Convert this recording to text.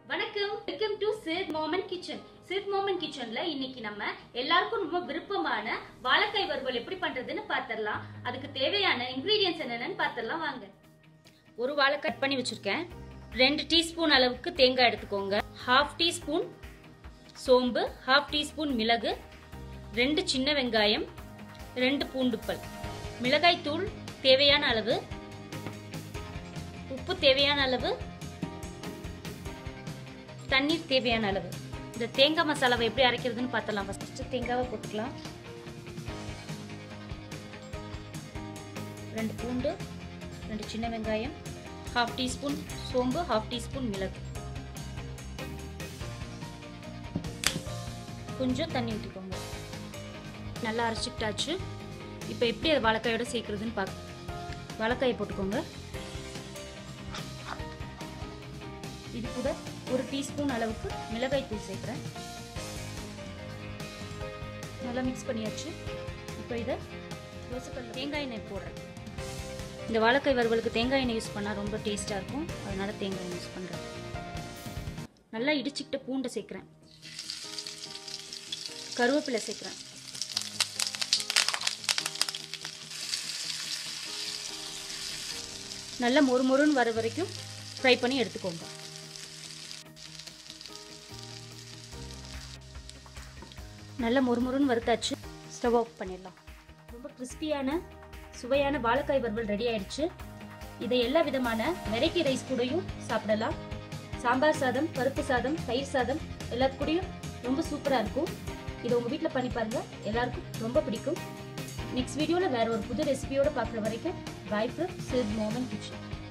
வணக்கம் welcome to Sith Moman kitchen Sith Moman கிச்சன்ல இன்னைக்கு நம்ம எல்லாருக்கும் ரொம்ப விருப்பமான வாழைக்காய் வறுவல் எப்படி பண்றதுன்னு பார்த்திடலாம் அதுக்கு தேவையான இன்கிரீடியன்ஸ் என்னென்னு பார்த்திடலாம் வாங்க ஒரு வாழை கட் பண்ணி வச்சிருக்கேன் ரெண்டு டீஸ்பூன் அளவுக்கு தேங்காய் எடுத்துக்கோங்க ஹாஃப் டீஸ்பூன் சோம்பு ஹாஃப் டீஸ்பூன் மிளகு ரெண்டு சின்ன வெங்காயம் ரெண்டு பூண்டுப்பல் மிளகாய் தூள் தேவையான அளவு உப்பு தேவையான அளவு தண்ணீர் தேவையான அளவு இந்த தேங்காய் மசாலாவை எப்படி அரைக்கிறதுன்னு பார்த்தலாம் ஃபர்ஸ்ட் தேங்காவை போட்டுக்கலாம் ரெண்டு பூண்டு ரெண்டு சின்ன வெங்காயம் ஹாஃப் டீஸ்பூன் சோம்பு ஹாஃப் டீஸ்பூன் மிளகு கொஞ்சம் தண்ணி ஊற்றிக்கோங்க நல்லா அரைச்சிக்கிட்டாச்சு இப்போ எப்படி அதை வாழைக்காயோட சேர்க்குறதுன்னு பார்க்க வாழைக்காயை போட்டுக்கோங்க இது கூட ஒரு டீஸ்பூன் அளவுக்கு மிளகாய் தூள் சேர்க்குறேன் நல்லா மிக்ஸ் பண்ணியாச்சு இப்போ இதை தோசைக்கல் தேங்காய் எண்ணெய் போடுறேன் இந்த வாழைக்காய் வறுவலுக்கு தேங்காய் எண்ணெய் யூஸ் பண்ணால் ரொம்ப டேஸ்ட்டாக இருக்கும் அதனால தேங்காய் எண்ணெய் யூஸ் பண்ணுறேன் நல்லா இடிச்சுக்கிட்ட பூண்டை சேர்க்குறேன் கருவேப்பிலை சேர்க்குறேன் நல்லா மொறு மொறுன்னு வர வரைக்கும் ஃப்ரை பண்ணி எடுத்துக்கோங்க நல்லா மொறுமொறுன்னு வறுத்தாச்சு ஸ்டவ் ஆஃப் பண்ணிடலாம் ரொம்ப கிறிஸ்பியான சுவையான வாழைக்காய் வறுவல் ரெடி ஆயிடுச்சு இதை எல்லா விதமான வெரைட்டி ரைஸ் கூடயும் சாப்பிடலாம் சாம்பார் சாதம் பருப்பு சாதம் தயிர் சாதம் எல்லாத்து கூடயும் ரொம்ப சூப்பராக இருக்கும் இதை உங்கள் வீட்டில் பண்ணி பாருங்கள் எல்லாருக்கும் ரொம்ப பிடிக்கும் நெக்ஸ்ட் வீடியோவில் வேற ஒரு புது ரெசிபியோட பார்க்குற வரைக்கும் bye from Sith Moman kitchen